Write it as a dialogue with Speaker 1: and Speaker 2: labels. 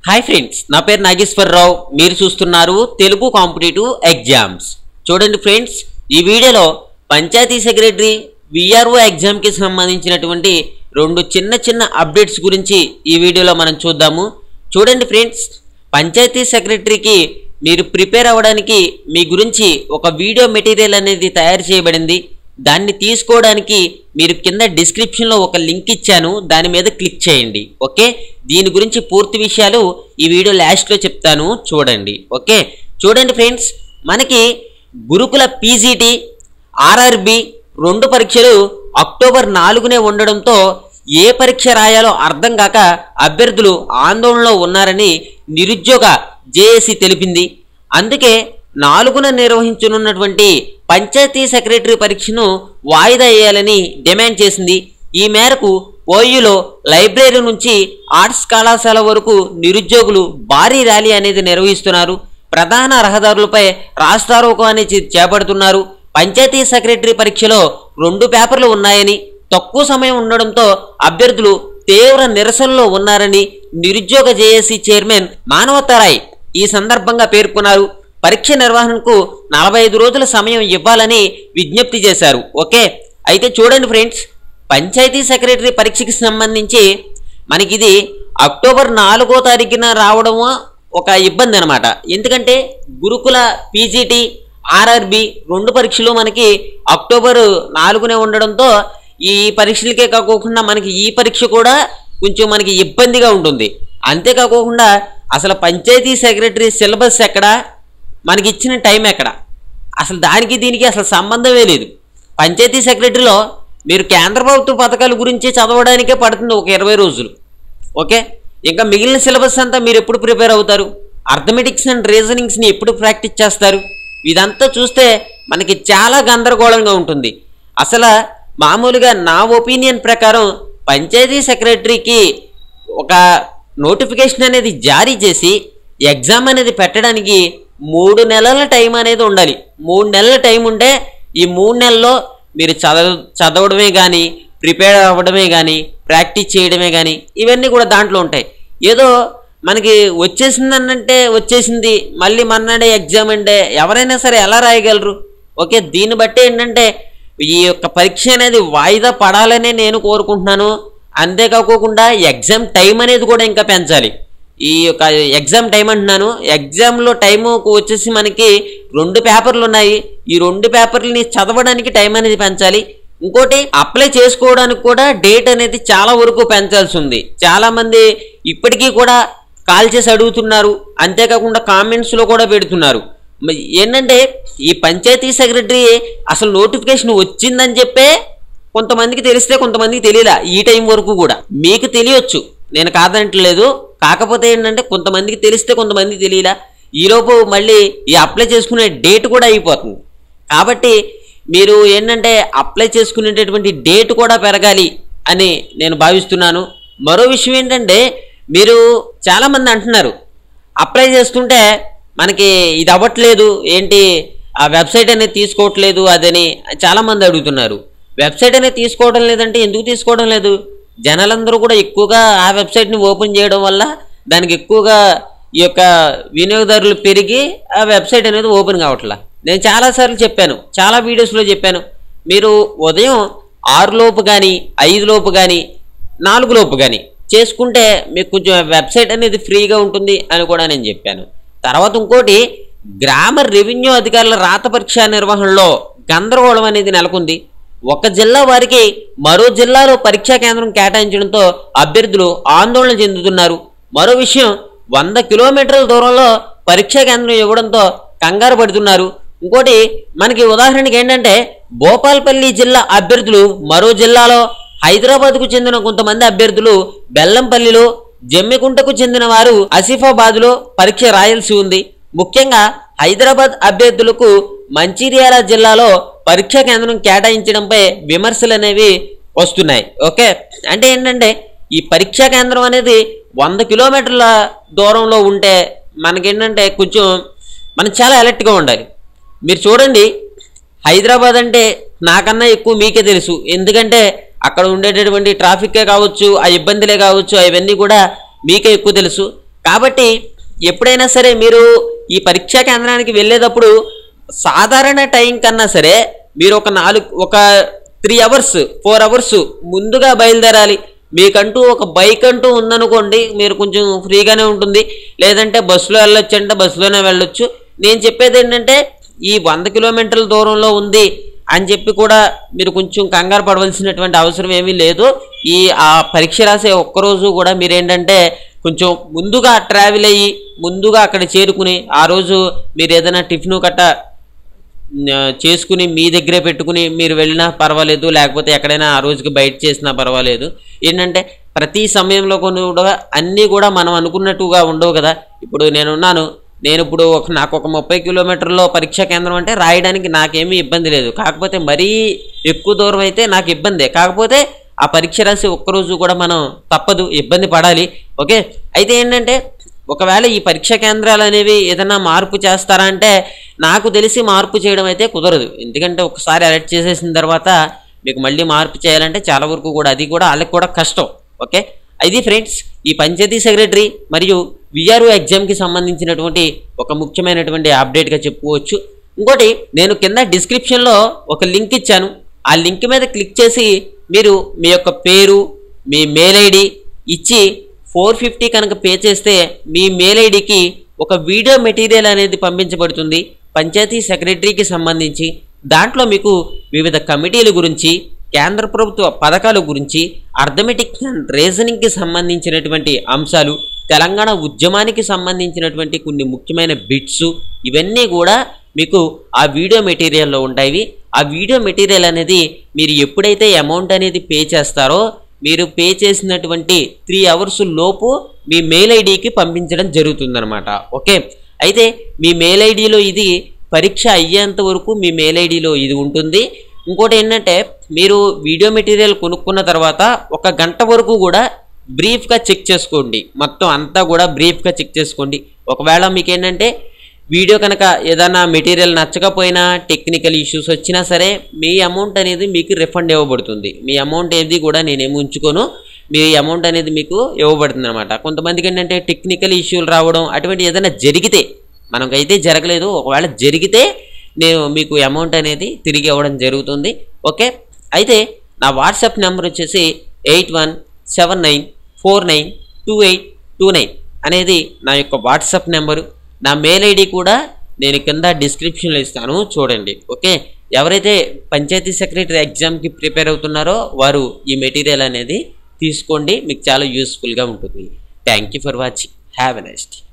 Speaker 1: hi friends నా పేరు నాగేశ్వరరావు మీరు చూస్తున్నారు తెలుగు కాంపిటేటివ్ ఎగ్జామ్స్ చూడండి ఫ్రెండ్స్ ఈ వీడియోలో పంచాయతీ సెక్రటరీ విఆర్ఓ ఎగ్జామ్కి సంబంధించినటువంటి రెండు చిన్న చిన్న అప్డేట్స్ గురించి ఈ వీడియోలో మనం చూద్దాము చూడండి ఫ్రెండ్స్ పంచాయతీ సెక్రటరీకి మీరు ప్రిపేర్ అవ్వడానికి మీ గురించి ఒక వీడియో మెటీరియల్ అనేది తయారు చేయబడింది దాన్ని తీసుకోవడానికి మీరు కింద డిస్క్రిప్షన్లో ఒక లింక్ ఇచ్చాను దాని మీద క్లిక్ చేయండి ఓకే దీని గురించి పూర్తి విషయాలు ఈ వీడియో లాస్ట్లో చెప్తాను చూడండి ఓకే చూడండి ఫ్రెండ్స్ మనకి గురుకుల పీజీటీ ఆర్ఆర్బి రెండు పరీక్షలు అక్టోబర్ నాలుగునే ఉండడంతో ఏ పరీక్ష రాయాలో అర్థం కాక అభ్యర్థులు ఆందోళనలో ఉన్నారని నిరుద్యోగ జేఏసీ తెలిపింది అందుకే నాలుగున నిర్వహించనున్నటువంటి పంచాయతీ సెక్రటరీ పరీక్షను వాయిదా వేయాలని డిమాండ్ చేసింది ఈ మేరకు ఓయూలో లైబ్రరీ నుంచి ఆర్ట్స్ కళాశాల వరకు నిరుద్యోగులు భారీ ర్యాలీ అనేది నిర్వహిస్తున్నారు ప్రధాన రహదారులపై రాస్తారోకో అనేది చేపడుతున్నారు పంచాయతీ సెక్రటరీ పరీక్షలో రెండు పేపర్లు ఉన్నాయని తక్కువ సమయం ఉండడంతో అభ్యర్థులు తీవ్ర నిరసనలో ఉన్నారని నిరుద్యోగ జేఏసీ చైర్మన్ మానవతరాయ్ ఈ సందర్భంగా పేర్కొన్నారు పరీక్ష నిర్వహణకు నలభై ఐదు రోజుల సమయం ఇవ్వాలని విజ్ఞప్తి చేశారు ఓకే అయితే చూడండి ఫ్రెండ్స్ పంచాయతీ సెక్రటరీ పరీక్షకి సంబంధించి మనకిది అక్టోబర్ నాలుగో తారీఖున రావడము ఒక ఇబ్బంది అనమాట ఎందుకంటే గురుకుల పీజీటీ ఆర్ఆర్బి రెండు పరీక్షలు మనకి అక్టోబర్ నాలుగునే ఉండడంతో ఈ పరీక్షలకే కాకోకుండా మనకి ఈ పరీక్ష కూడా కొంచెం మనకి ఇబ్బందిగా ఉంటుంది అంతేకాకోకుండా అసలు పంచాయతీ సెక్రటరీ సిలబస్ ఎక్కడ మనకి ఇచ్చిన టైం ఎక్కడ అసలు దానికి దీనికి అసలు సంబంధమే లేదు పంచాయతీ సెక్రటరీలో మీరు కేంద్ర ప్రభుత్వ పథకాల గురించి చదవడానికే పడుతుంది ఒక ఇరవై రోజులు ఓకే ఇంకా మిగిలిన సిలబస్ అంతా మీరు ఎప్పుడు ప్రిపేర్ అవుతారు అర్థమెటిక్స్ అండ్ రీజనింగ్స్ని ఎప్పుడు ప్రాక్టీస్ చేస్తారు ఇదంతా చూస్తే మనకి చాలా గందరగోళంగా ఉంటుంది అసలు మామూలుగా నా ఒపీనియన్ ప్రకారం పంచాయతీ సెక్రటరీకి ఒక నోటిఫికేషన్ అనేది జారీ చేసి ఎగ్జామ్ అనేది పెట్టడానికి మూడు నెలల టైం అనేది ఉండాలి మూడు నెలల టైం ఉంటే ఈ మూడు నెలల్లో మీరు చదవ చదవడమే కానీ ప్రిపేర్ అవ్వడమే కానీ ప్రాక్టీస్ చేయడమే కానీ ఇవన్నీ కూడా దాంట్లో ఉంటాయి ఏదో మనకి వచ్చేసిందనంటే వచ్చేసింది మళ్ళీ మన్నాడే ఎగ్జామ్ అంటే ఎవరైనా సరే ఎలా రాయగలరు ఓకే దీన్ని బట్టి ఏంటంటే ఈ యొక్క పరీక్ష అనేది వాయిదా పడాలనే నేను కోరుకుంటున్నాను అంతేకాకోకుండా ఎగ్జామ్ టైం అనేది కూడా ఇంకా పెంచాలి ఈ యొక్క ఎగ్జామ్ టైం అంటున్నాను ఎగ్జామ్లో టైము వచ్చేసి మనకి రెండు పేపర్లు ఉన్నాయి ఈ రెండు పేపర్లని చదవడానికి టైం అనేది పెంచాలి ఇంకోటి అప్లై చేసుకోవడానికి కూడా డేట్ అనేది చాలా వరకు పెంచాల్సి ఉంది చాలామంది ఇప్పటికీ కూడా కాల్ చేసి అడుగుతున్నారు అంతేకాకుండా కామెంట్స్లో కూడా పెడుతున్నారు మరి ఏంటంటే ఈ పంచాయతీ సెక్రటరీ అసలు నోటిఫికేషన్ వచ్చిందని చెప్పే కొంతమందికి తెలిస్తే కొంతమందికి తెలియలా ఈ టైం వరకు కూడా మీకు తెలియచ్చు నేను కాదంటలేదు కాకపోతే ఏంటంటే కొంతమందికి తెలిస్తే కొంతమందికి తెలియలా ఈలోపు మళ్ళీ ఈ అప్లై చేసుకునే డేట్ కూడా అయిపోతుంది కాబట్టి మీరు ఏంటంటే అప్లై చేసుకునేటటువంటి డేట్ కూడా పెరగాలి అని నేను భావిస్తున్నాను మరో విషయం ఏంటంటే మీరు చాలామంది అంటున్నారు అప్లై చేస్తుంటే మనకి ఇది అవ్వట్లేదు ఏంటి ఆ వెబ్సైట్ అనేది తీసుకోవట్లేదు అదని చాలామంది అడుగుతున్నారు వెబ్సైట్ అనేది తీసుకోవడం లేదంటే ఎందుకు తీసుకోవడం లేదు జనాలందరూ కూడా ఎక్కువగా ఆ వెబ్సైట్ని ఓపెన్ చేయడం వల్ల దానికి ఎక్కువగా ఈ యొక్క వినియోగదారులు పెరిగి ఆ వెబ్సైట్ అనేది ఓపెన్ కావట్లా నేను చాలాసార్లు చెప్పాను చాలా వీడియోస్లో చెప్పాను మీరు ఉదయం ఆరు లోపు కానీ ఐదు లోపు కానీ నాలుగు లోపు కానీ చేసుకుంటే మీకు కొంచెం వెబ్సైట్ అనేది ఫ్రీగా ఉంటుంది అని కూడా నేను చెప్పాను తర్వాత ఇంకోటి గ్రామ రెవెన్యూ అధికారుల రాత పరీక్ష నిర్వహణలో గందరగోళం అనేది నెలకొంది ఒక జిల్లా వారికి మరో జిల్లాలో పరీక్షా కేంద్రం కేటాయించడంతో అభ్యర్థులు ఆందోళన చెందుతున్నారు మరో విషయం వంద కిలోమీటర్ల దూరంలో పరీక్షా కేంద్రం ఇవ్వడంతో కంగారు పడుతున్నారు ఇంకోటి మనకి ఉదాహరణకి ఏంటంటే భోపాల్పల్లి జిల్లా అభ్యర్థులు మరో జిల్లాలో హైదరాబాద్కు చెందిన కొంతమంది అభ్యర్థులు బెల్లంపల్లిలో జమ్మికుంటకు చెందిన వారు ఆసిఫాబాద్లో పరీక్ష రాయాల్సి ఉంది ముఖ్యంగా హైదరాబాద్ అభ్యర్థులకు మంచిర్యాల జిల్లాలో పరీక్షా కేంద్రం కేటాయించడంపై విమర్శలు అనేవి వస్తున్నాయి ఓకే అంటే ఏంటంటే ఈ పరీక్షా కేంద్రం అనేది వంద కిలోమీటర్ల దూరంలో ఉంటే మనకేంటంటే కొంచెం మనం చాలా అలర్ట్గా ఉండాలి మీరు చూడండి హైదరాబాద్ అంటే నాకన్నా ఎక్కువ మీకే తెలుసు ఎందుకంటే అక్కడ ఉండేటటువంటి ట్రాఫిక్కే కావచ్చు ఆ ఇబ్బందులే కావచ్చు అవన్నీ కూడా మీకే ఎక్కువ తెలుసు కాబట్టి ఎప్పుడైనా సరే మీరు ఈ పరీక్షా కేంద్రానికి వెళ్ళేటప్పుడు సాధారణ టైం కన్నా సరే మీరు ఒక నాలుగు ఒక త్రీ అవర్స్ ఫోర్ అవర్స్ ముందుగా బయలుదేరాలి మీకంటూ ఒక బైక్ అంటూ ఉందనుకోండి మీరు కొంచెం ఫ్రీగానే ఉంటుంది లేదంటే బస్సులో వెళ్ళొచ్చు అంటే బస్సులోనే వెళ్ళొచ్చు నేను చెప్పేది ఏంటంటే ఈ వంద కిలోమీటర్ల దూరంలో ఉంది అని చెప్పి కూడా మీరు కొంచెం కంగారు పడవలసినటువంటి అవసరం ఏమీ లేదు ఈ ఆ పరీక్ష రాసే ఒక్కరోజు కూడా మీరు ఏంటంటే కొంచెం ముందుగా ట్రావెల్ అయ్యి ముందుగా అక్కడ చేరుకుని ఆ రోజు మీరు ఏదైనా టిఫిన్ కట్ట ఆ, చేసుకుని మీ దగ్గరే పెట్టుకుని మీరు వెళ్ళినా పర్వాలేదు లేకపోతే ఎక్కడైనా ఆ రోజుకి బయట చేసినా పర్వాలేదు ఏంటంటే ప్రతి సమయంలో కొన్ని కూడా అన్నీ కూడా మనం అనుకున్నట్టుగా ఉండవు కదా ఇప్పుడు నేనున్నాను నేను ఇప్పుడు ఒక నాకు ఒక ముప్పై కిలోమీటర్లో పరీక్షా కేంద్రం అంటే రాయడానికి నాకేమీ ఇబ్బంది లేదు కాకపోతే మరీ ఎక్కువ దూరం అయితే నాకు ఇబ్బందే కాకపోతే ఆ పరీక్ష రాసి ఒక్కరోజు కూడా మనం తప్పదు ఇబ్బంది పడాలి ఓకే అయితే ఏంటంటే ఒకవేళ ఈ పరీక్షా కేంద్రాలు అనేవి ఏదైనా మార్పు చేస్తారా అంటే నాకు తెలిసి మార్పు చేయడం అయితే కుదరదు ఎందుకంటే ఒకసారి అలర్ట్ చేసేసిన తర్వాత మీకు మళ్ళీ మార్పు చేయాలంటే చాలా వరకు కూడా అది కూడా వాళ్ళకి కూడా కష్టం ఓకే ఇది ఫ్రెండ్స్ ఈ పంచాయతీ సెక్రటరీ మరియు విఆర్ఓ ఎగ్జామ్కి సంబంధించినటువంటి ఒక ముఖ్యమైనటువంటి అప్డేట్గా చెప్పుకోవచ్చు ఇంకోటి నేను కింద డిస్క్రిప్షన్లో ఒక లింక్ ఇచ్చాను ఆ లింక్ మీద క్లిక్ చేసి మీరు మీ యొక్క పేరు మీ మెయిల్ ఐడి ఇచ్చి ఫోర్ ఫిఫ్టీ కనుక పే చేస్తే మీ మెయిల్ ఐడికి ఒక వీడియో మెటీరియల్ అనేది పంపించబడుతుంది పంచాయతీ సెక్రటరీకి సంబంధించి దాంట్లో మీకు వివిధ కమిటీల గురించి కేంద్ర ప్రభుత్వ పథకాల గురించి అర్థమెటిక్ అండ్ రీజనింగ్కి సంబంధించినటువంటి అంశాలు తెలంగాణ ఉద్యమానికి సంబంధించినటువంటి కొన్ని ముఖ్యమైన బిట్స్ ఇవన్నీ కూడా మీకు ఆ వీడియో మెటీరియల్లో ఉంటాయి ఆ వీడియో మెటీరియల్ అనేది మీరు ఎప్పుడైతే అమౌంట్ అనేది పే చేస్తారో మీరు పే చేసినటువంటి త్రీ అవర్స్ లోపు మీ మెయిల్ ఐడికి పంపించడం జరుగుతుందన్నమాట ఓకే అయితే మీ మెయిల్ ఐడిలో ఇది పరీక్ష అయ్యేంత వరకు మీ మెయిల్ ఐడిలో ఇది ఉంటుంది ఇంకోటి ఏంటంటే మీరు వీడియో మెటీరియల్ కొనుక్కున్న తర్వాత ఒక గంట వరకు కూడా బ్రీఫ్గా చెక్ చేసుకోండి మొత్తం అంతా కూడా బ్రీఫ్గా చెక్ చేసుకోండి ఒకవేళ మీకు ఏంటంటే వీడియో కనుక ఏదైనా మెటీరియల్ నచ్చకపోయినా టెక్నికల్ ఇష్యూస్ వచ్చినా సరే మీ అమౌంట్ అనేది మీకు రిఫండ్ ఇవ్వబడుతుంది మీ అమౌంట్ ఏది కూడా నేనేమి ఉంచుకోను మీ అమౌంట్ అనేది మీకు ఇవ్వబడుతుంది అనమాట కొంతమందికి ఏంటంటే టెక్నికల్ ఇష్యూలు రావడం అటువంటి ఏదైనా జరిగితే మనకైతే జరగలేదు ఒకవేళ జరిగితే నేను మీకు అమౌంట్ అనేది తిరిగి ఇవ్వడం జరుగుతుంది ఓకే అయితే నా వాట్సాప్ నెంబర్ వచ్చేసి eight one seven nine four nine two eight two nine అనేది నా యొక్క వాట్సాప్ నెంబరు నా మెయిల్ ఐడి కూడా నేను కింద డిస్క్రిప్షన్లో ఇస్తాను చూడండి ఓకే ఎవరైతే పంచాయతీ సెక్రటరీ ఎగ్జామ్కి ప్రిపేర్ అవుతున్నారో వారు ఈ మెటీరియల్ అనేది తీసుకోండి మీకు చాలా యూస్ఫుల్గా ఉంటుంది thank you for watching have a next